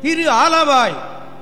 திரு ஆலவாய்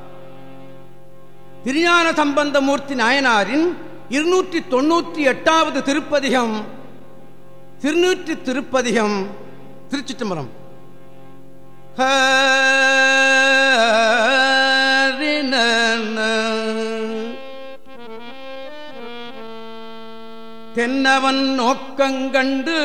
திருஞான சம்பந்தமூர்த்தி நாயனாரின் இருநூற்றி தொன்னூற்றி எட்டாவது திருப்பதிகம் திருநூற்றி திருப்பதிகம் திருச்சிட்டம்பரம் தென்னவன் நோக்கங்கண்டு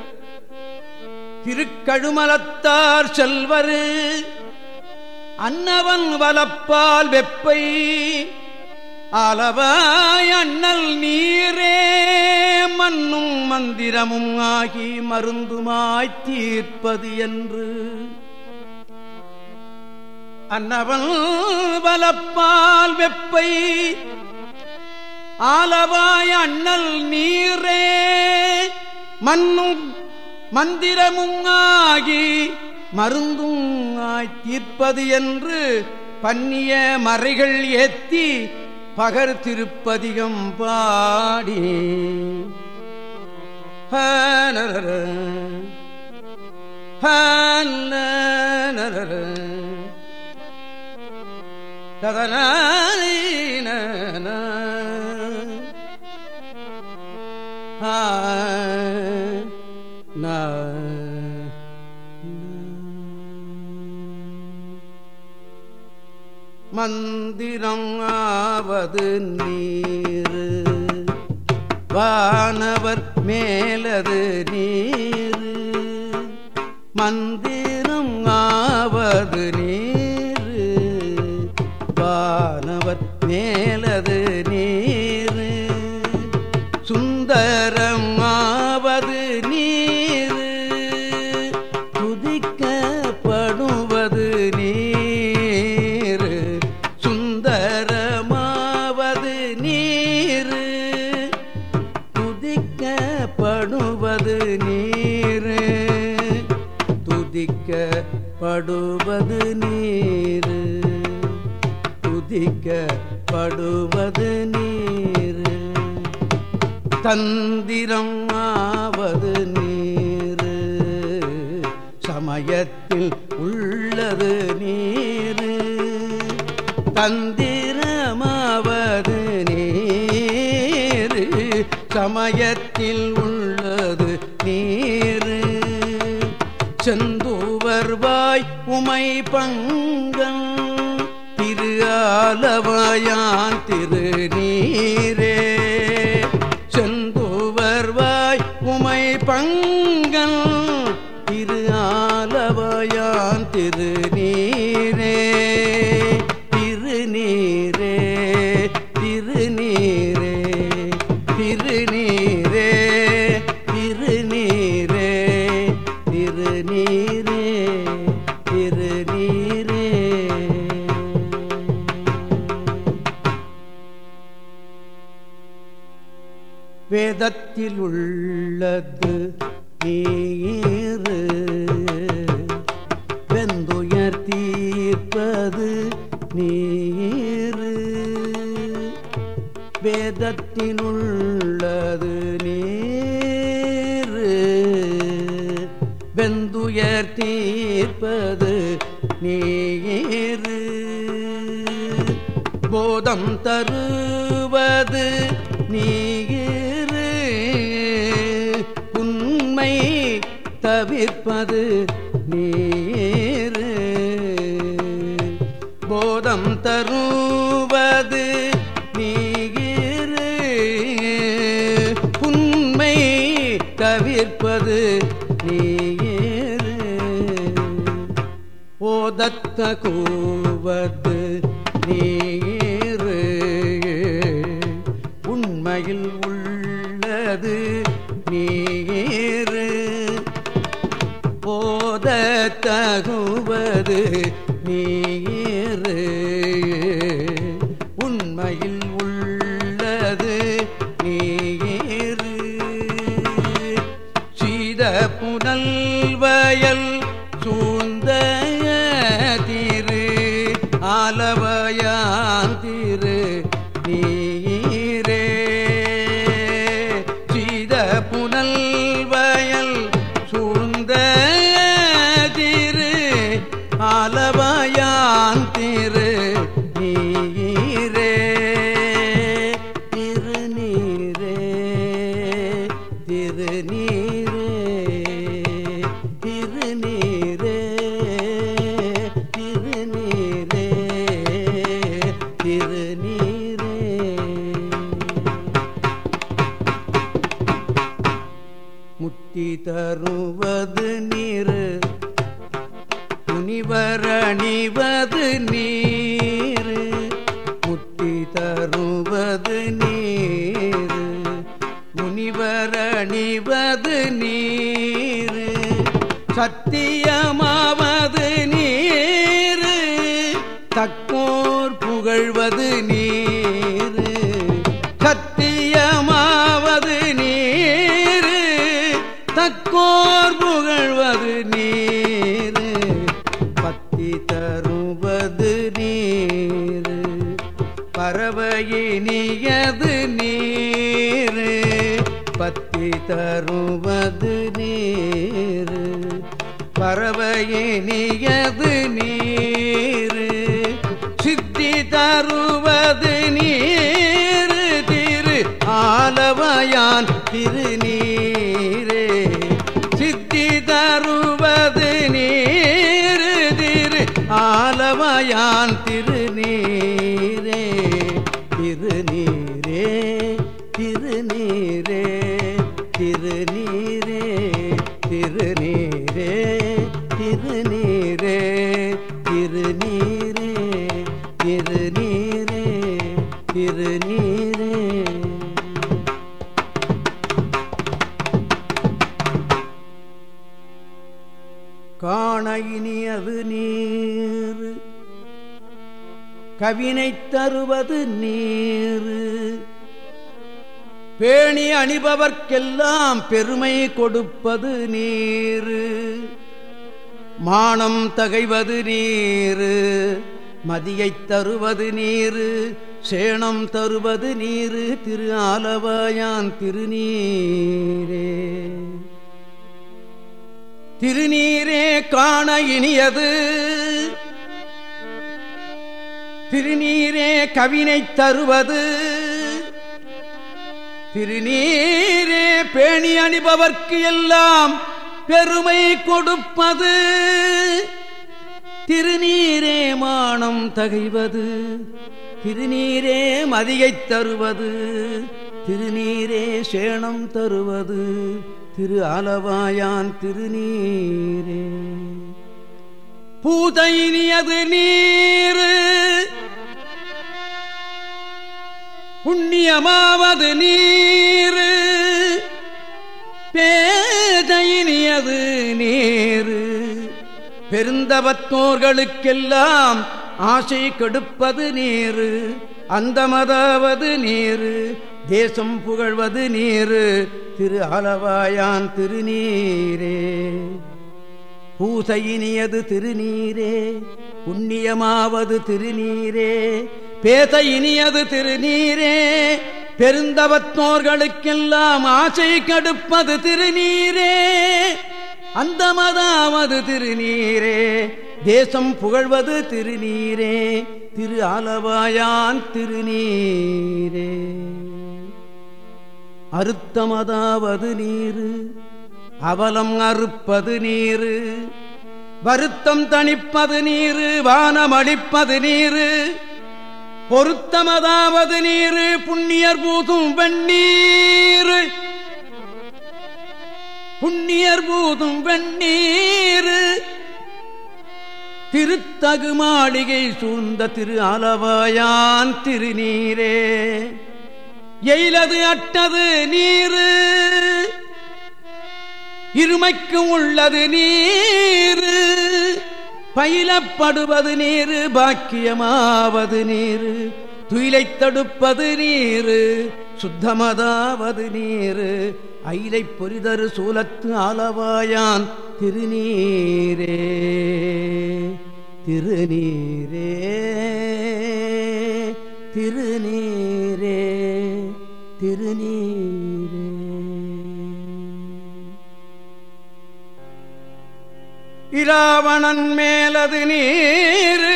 திருக்கழுமலத்தார் செல்வரு அன்னவன் வலப்பால் வெப்பை அளவாய் அண்ணல் நீரே மண்ணும் மந்திரமும் ஆகி மருந்துமாய் தீர்ப்பது என்று அன்னவன் வலப்பால் வெப்பை ஆலவாய் அண்ணல் நீரே மண்ணும் மந்திரமும் ஆகி மருந்தும் ஆய் தீர்ப்பது என்று பன்னிய மறைகள் ஏத்தி பகர் திருப்பதிகம் பாடி மந்திரம் ஆவது நீர் வானவர் மேலது நீர் மந்திரம் ஆவது நீர் வானவர் மேலது நீர் சுந்தரம் ஆவது நீர் துதிக்கப்படுவது நீர் சுந்தரமாவது நீர் துதிக்கப்படுவது நீர் துதிக்கப்படுவது நீர் துதிக்கப்படுவது நீர் தந்திரம் ஆவது நீர் சமயத்தில் உள்ளது நீர் தந்திரமாவது நீர் சமயத்தில் உள்ளது நீர் செந்தூவர்வாய் உமை பங்கம் திரு ஆலவாயான் திரு நீரே செந்தூவர்வாய் உமை பங்கல் திரு ஆலவாயான் திரு நீரே திருநீரே திருநீரே திருநீரே திருநீரே திருநீரே திருநீரே வேதத்தில் உள்ளது நீர் வெந்துயர் தீர்ப்பது நீர் வேதத்தில் உள்ளது நீர் வெந்துயர் தீர்ப்பது நீர் போதம் தருவது நீர் உண்மை தவிர்ப்பது நீர் போதம் தருவது நீர் உண்மை தவிர்ப்பது நீர் ஓதத்த கூவது நீர் உண்மையில் உள்ளது நீர் போத தகுவது நீர் உண்மையில் உள்ளது நீர் சீத புனல் வயல் சூழ்ந்த திரு ஆலவயான் திரு நீரே சீத புனல் வயல் சூழ்ந்த திரு ஆலவாயான் திரு நீரே திருநீரே திருநீரே திருநீரே திருநீரே திருநீரே முத்தி தருவது நீர் துணிவரணிவது நீர் முத்தி தருவது நீர் முனிவரணிவது நீர் சத்தியமாவது நீர் தக்கோர் புகழ்வது நீர் சத்தியமாவது நீர் தக்கோர் புகழ்வது நீர் பத்தி தருவது நீர் பறவையினியது நீர் பத்தி தருவது நீர் பறவையினியது நீர் சித்தி தருவது நீர் திரு ஆலவயான் திருநீரே சித்தி தருவது நீர் திரு ஆலவயான் திருநீரே திருநீரே திருநீரே திருநீரே திருநீரே திருநீரே திருநீரே திருநீரே திருநீரே காண இனியது நீர் கவினை தருவது நீர் பேணி அணிபவர்க்கெல்லாம் பெருமை கொடுப்பது நீர் மானம் தகைவது நீர் மதியைத் தருவது நீர் சேணம் தருவது நீர் திரு ஆலவாயான் திருநீரே திருநீரே காண இனியது திருநீரே கவினை தருவது திருநீரே பேணி அணிபவர்க்கு எல்லாம் பெருமை கொடுப்பது திருநீரே மானம் தகைவது திருநீரே மதியைத் தருவது திருநீரே சேணம் தருவது திரு ஆலவாயான் திருநீரே பூதைனியது நீர் புண்ணியமாவது நீர் பேதையினியது நீர் பெருந்தவத்தோர்களுக்கெல்லாம் ஆசை கெடுப்பது நீர் அந்தமதாவது நீர் தேசம் புகழ்வது நீர் திரு ஆலவாயான் திருநீரே பூசையினியது திருநீரே புண்ணியமாவது திருநீரே பேத இனியது திருநீரே பெருந்தவத்தோர்களுக்கெல்லாம் ஆசை கடுப்பது திருநீரே அந்த மதாவது திருநீரே தேசம் புகழ்வது திருநீரே திரு ஆலவாயான் திருநீரே அறுத்தமதாவது நீரு அவலம் அறுப்பது நீரு வருத்தம் தணிப்பது நீரு வானமளிப்பது நீரு பொருத்தமதாவது நீரு புண்ணியர் பூதும் வெண்ணீர் புண்ணியர் பூதும் வெண்ணீர் திருத்தகு மாளிகை சூழ்ந்த திரு ஆலவாயான் திருநீரே எயிலது அட்டது நீரு இருமைக்கும் உள்ளது நீரு பயிலப்படுவது நீரு பாக்கியமாவது நீரு துயிலை தடுப்பது நீரு சுத்தமதாவது நீரு அயிலை பொரிதரு சூலத்து ஆலவாயான் திருநீரே திருநீரே திருநீரே திருநீரே இராவணன் மேலது நீரு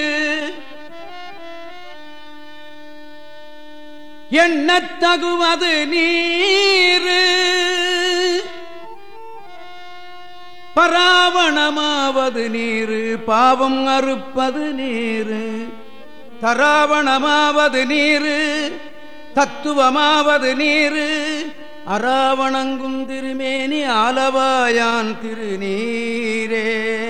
எண்ணத்தகுவது நீரு பராவணமாவது நீரு பாவம் அறுப்பது நீரு தராவணமாவது நீரு தத்துவமாவது நீரு அராவணங்கும் திருமேனி ஆலவாயான் திருநீரே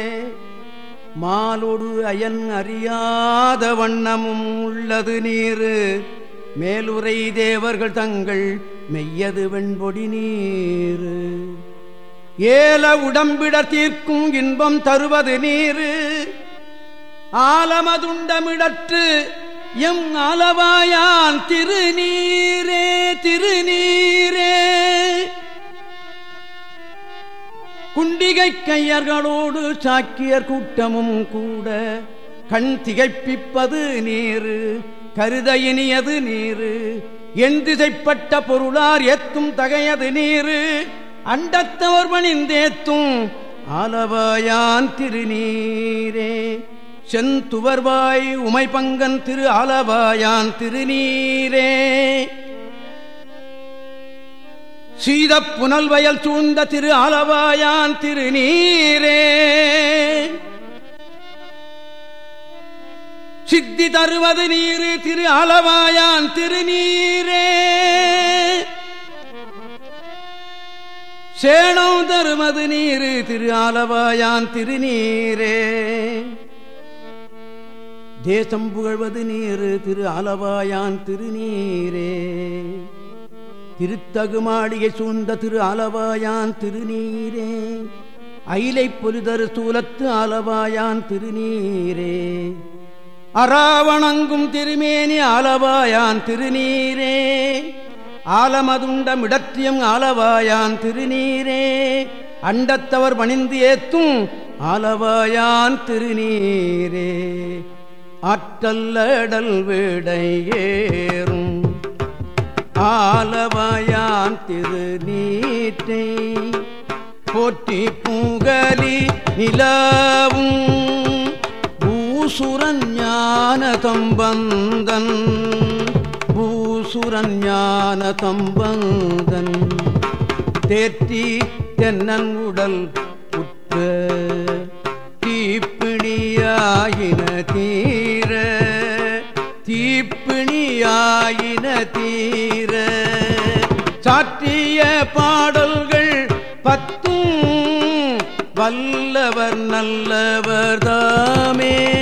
மாலொடு அயன் அறியாத வண்ணமும் உள்ளது நீரு மேலுரை தேவர்கள் தங்கள் மெய்யது வெண்பொடி நீரு ஏல உடம்பிட தீர்க்கும் இன்பம் தருவது நீரு ஆலமதுண்டமிடற்று எம் அளவாயான் திருநீரே திருநீரே குண்டிகை கையர்களோடு சாக்கியர் கூட்டமும் கூட கண் திகைப்பிப்பது நீரு கருத இனியது நீரு என் திசைப்பட்ட பொருளார் ஏத்தும் தகையது நீரு அண்டத்தவர் பணிந்தேத்தும் ஆலவாயான் திருநீரே செந்துவர்வாய் உமை பங்கன் திரு ஆலவாயான் திருநீரே சீத புனல் வயல் சூழ்ந்த திரு ஆலவாயான் திருநீரே சித்தி தருவது நீரு திரு ஆலவாயான் திருநீரே சேணம் தருவது நீரு திரு ஆலவாயான் திருநீரே தேசம் புகழ்வது நீரு திரு ஆலவாயான் திருநீரே திருத்தகுமாடியை சூழ்ந்த திரு ஆலவாயான் திருநீரே அயிலை பொலிதரு சூலத்து ஆலவாயான் திருநீரே அராவணங்கும் திருமேனி ஆலவாயான் திருநீரே ஆலமதுண்டம் ஆலவாயான் திருநீரே அண்டத்தவர் பணிந்து ஏத்தும் ஆலவாயான் திருநீரே ஆற்றல்லடல் விடையேறும் ஆலவாயான் திருநீட்டை போற்றி பூகலி நிலவும் பூசுரன் ஞான தம்பந்தன் பூசுரன் ஞான தம்பந்தன் தேற்றி தென்னன் உடல் உற்ற தீப்பிணியாயின தீர தீப்பிணியாயின தீர சாற்றிய பாடல்கள் பத்தும் வல்லவர் நல்லவர் தாமே